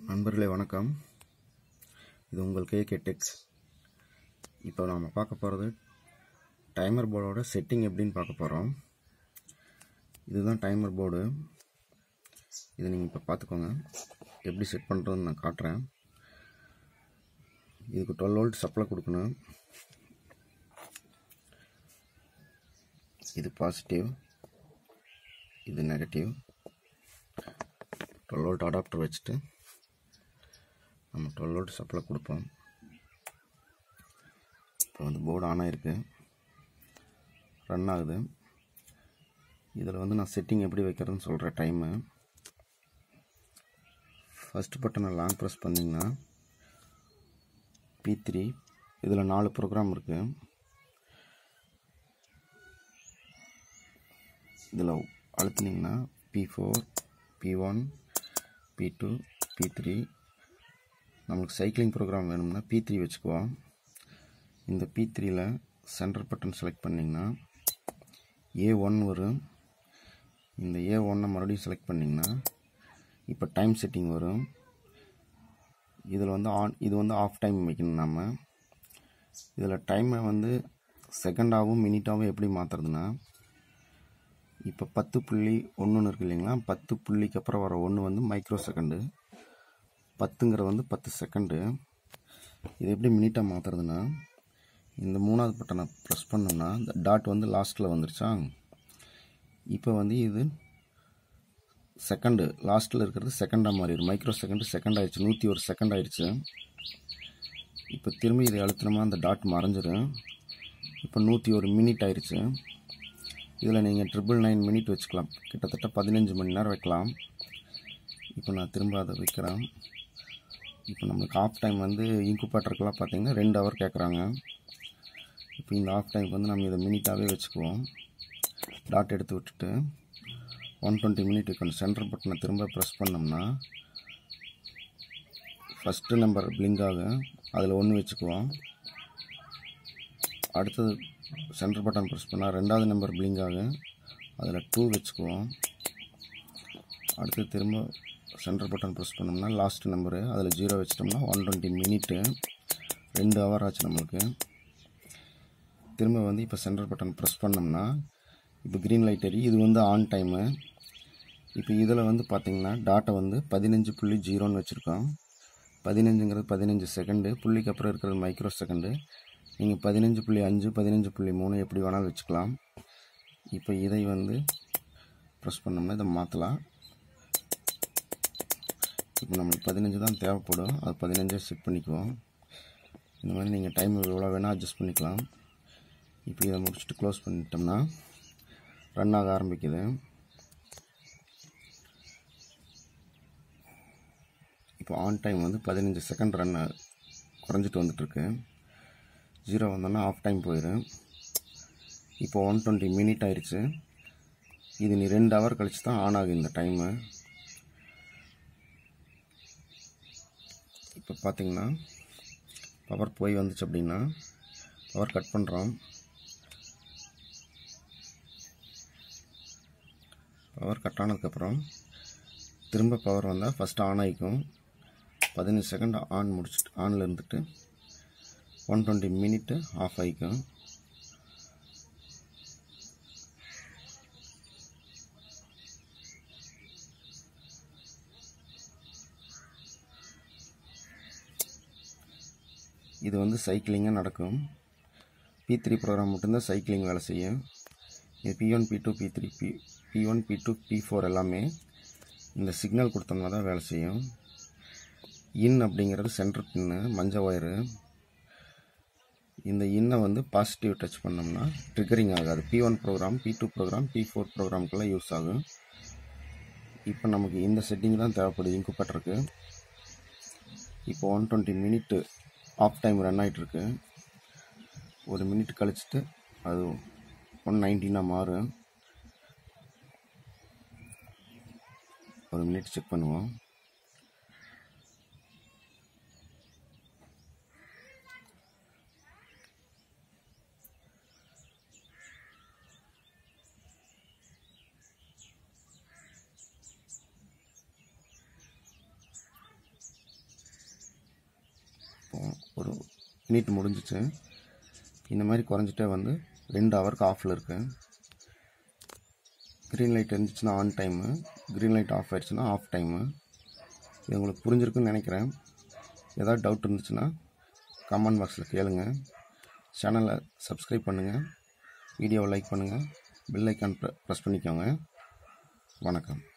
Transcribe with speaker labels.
Speaker 1: நண்பர்களே வணக்கம் இது உங்கள் கேகே டெக்ஸ் இப்போ நாம் பார்க்க போகிறது டைமர் போர்டோட செட்டிங் எப்படின்னு பார்க்க போகிறோம் இதுதான் டைமர் போர்டு இதை நீங்கள் இப்போ பார்த்துக்கோங்க எப்படி செட் பண்ணுறதுன்னு நான் காட்டுறேன் இதுக்கு டுவெல் வோல்ட் சப்ளை கொடுக்கணும் இது பாசிட்டிவ் இது நெகட்டிவ் டுவெல் வோல்ட் அடாப்டர் வச்சுட்டு நம்ம டுவெல் வோல்ட் சப்ளை கொடுப்போம் இப்போ வந்து போர்டு ஆன் ஆகிருக்கு ரன் ஆகுது இதில் வந்து நான் செட்டிங் எப்படி வைக்கிறதுன்னு சொல்கிறேன் டைமு ஃபஸ்ட் பட்டனை லாங் ப்ரெஸ் பண்ணிங்கன்னா பி த்ரீ இதில் நாலு ப்ரோக்ராம் இருக்குது இதில் அழுத்தினீங்கன்னா P four P one P two P three நம்மளுக்கு சைக்கிளிங் ப்ரோக்ராம் வேணும்னா பி த்ரீ வச்சுக்குவோம் இந்த பி த்ரீயில் சென்டர் பட்டன் செலக்ட் பண்ணிங்கன்னா ஏ ஒன் வரும் இந்த ஏ ஒன்னை மறுபடியும் செலக்ட் பண்ணிங்கன்னா இப்போ டைம் செட்டிங் வரும் இதில் வந்து ஆன் இது வந்து ஆஃப் டைம் வைக்கணும் நம்ம இதில் டைமை வந்து செகண்டாகவும் மினிட்டாகவும் எப்படி மாற்றுறதுன்னா இப்போ பத்து புள்ளி ஒன்றுன்னு இருக்கு இல்லைங்களா பத்து புள்ளிக்கு அப்புறம் வர ஒன்று வந்து மைக்ரோ செகண்டு பத்துங்கிற வந்து பத்து செகண்டு இது எப்படி மினிட்டாக மாற்றுறதுன்னா இந்த மூணாவது பட்டனை ப்ரெஸ் பண்ணோம்னா இந்த டாட் வந்து லாஸ்ட்டில் வந்துருச்சா இப்போ வந்து இது செகண்டு லாஸ்ட்டில் இருக்கிறது செகண்டாக மாறிடும் மைக்ரோ செகண்டு செகண்ட் ஆயிடுச்சு நூற்றி ஒரு செகண்ட் ஆயிடுச்சு இப்போ திரும்பி இதை அழுத்தினோமா அந்த டாட் மறைஞ்சிரும் இப்போ நூற்றி ஒரு மினிட் ஆயிடுச்சு இதில் நீங்கள் ட்ரிபிள் நைன் மினிட் வச்சுக்கலாம் கிட்டத்தட்ட பதினஞ்சு மணி நேரம் வைக்கலாம் இப்போ நான் திரும்ப அதை வைக்கிறேன் இப்போ நம்மளுக்கு ஆஃப் டைம் வந்து இன்குபேட்டருக்கெல்லாம் பார்த்தீங்கன்னா ரெண்டு ஹவர் கேட்குறாங்க இப்போ இந்த ஆஃப் டைம் வந்து நம்ம இதை மினிட்டாகவே வச்சுக்குவோம் டாட் எடுத்து விட்டுட்டு ஒன் டுவெண்ட்டி மினிட் வைக்கணும் சென்டர் பட்டனை திரும்ப ப்ரெஸ் பண்ணோம்னா ஃபஸ்ட்டு நம்பர் பிளிங்க் ஆகும் அதில் ஒன்று வச்சுக்குவோம் அடுத்தது சென்டர் பட்டன் ப்ரெஸ் பண்ணால் ரெண்டாவது நம்பர் பிளிங்க் ஆகும் அதில் டூ வச்சுக்குவோம் அடுத்து திரும்ப சென்டர் பட்டன் ப்ரெஸ் பண்ணோம்னா லாஸ்ட் நம்பரு அதில் ஜீரோ வச்சிட்டோம்னா ஒன் டுவெண்ட்டி மினிட்டு ரெண்டு ஹவர் ஆச்சு நம்மளுக்கு திரும்ப வந்து இப்போ சென்டர் பட்டன் ப்ரெஸ் பண்ணோம்னா இப்போ க்ரீன் லைட் எரி இது வந்து ஆன் டைமு இப்போ இதில் வந்து பார்த்திங்கன்னா டாட்டை வந்து பதினஞ்சு புள்ளி ஜீரோன்னு வச்சுருக்கோம் பதினஞ்சுங்கிறது பதினஞ்சு செகண்டு புள்ளிக்கு அப்புறம் இருக்கிறது மைக்ரோ செகண்டு நீங்கள் பதினஞ்சு புள்ளி அஞ்சு பதினஞ்சு புள்ளி மூணு எப்படி வேணாலும் வச்சுக்கலாம் இப்போ இதை வந்து ப்ரெஸ் பண்ணோம்னா இதை மாற்றலாம் இப்போ நம்மளுக்கு பதினஞ்சு தான் தேவைப்படும் அது பதினஞ்சே செட் பண்ணிக்குவோம் இந்த மாதிரி நீங்கள் டைம் எவ்வளோ வேணால் அட்ஜஸ்ட் பண்ணிக்கலாம் இப்போ இதை முடிச்சுட்டு க்ளோஸ் பண்ணிட்டோம்னா ரன் ஆக ஆரம்பிக்குது இப்போ ஆன் டைம் வந்து பதினஞ்சு செகண்ட் ரன் குறைஞ்சிட்டு வந்துட்டுருக்கு ஜீரோ வந்தோன்னா ஆஃப் டைம் போயிடும் இப்போ ஒன் டுவெண்ட்டி மினிட் ஆயிடுச்சு இது நீ ரெண்டு ஹவர் கழிச்சு தான் ஆன் ஆகுது இந்த டைமு இப்போ பார்த்தீங்கன்னா பவர் போய் வந்துச்சு அப்படின்னா பவர் கட் பண்ணுறோம் பவர் கட் ஆனதுக்கப்புறம் திரும்ப பவர் வந்தால் ஃபஸ்ட்டு ஆன் ஆகிக்கும் பதினஞ்சு செகண்ட் ஆன் முடிச்சுட்டு ஆனில் இருந்துட்டு ஒன் டுவெண்ட்டி மினிட்டு ஆஃப் ஆகிக்கும் இது வந்து சைக்கிளிங்காக நடக்கும் பி த்ரீ ப்ரோக்ராம் மட்டும்தான் சைக்கிளிங் வேலை செய்யும் இது P one P two P three P P one P two P four எல்லாமே இந்த சிக்னல் கொடுத்தோம்னா தான் வேலை செய்யும் இன் அப்படிங்கிறது சென்டர் பின்னு மஞ்சள் ஒயரு இந்த இன்னை வந்து பாசிட்டிவ் டச் பண்ணோம்னா ட்ரிகரிங் ஆகாது P one program P two program P four ப்ரோக்ராம்க்கெல்லாம் யூஸ் ஆகும் இப்போ நமக்கு இந்த செட்டிங் தான் தேவைப்படுது இன்குபேட்டருக்கு இப்போ one twenty minute off time run ஆகிட்டுருக்கு ஒரு மினிட் கழிச்சிட்டு அது ஒன் நைன்டீனாக மாறும் ஒரு மினிட் செக் பண்ணுவோம் மினிட் முடிஞ்சிச்சு இந்த மாதிரி குறைஞ்சிட்டே வந்து ரெண்டு ஹவருக்கு ஆஃபில் இருக்கு க்ரீன் லைட் இருந்துச்சுன்னா on time green light off ஆயிடுச்சுன்னா ஆஃப் டைமு இது உங்களுக்கு புரிஞ்சிருக்குன்னு நினைக்கிறேன் ஏதாவது டவுட் இருந்துச்சுன்னா கமெண்ட் பாக்ஸில் கேளுங்க சேனலை சப்ஸ்கிரைப் பண்ணுங்கள் வீடியோவை லைக் பண்ணுங்கள் பெல் ஐக்கான் ப்ரெஸ் பண்ணிக்கோங்க வணக்கம்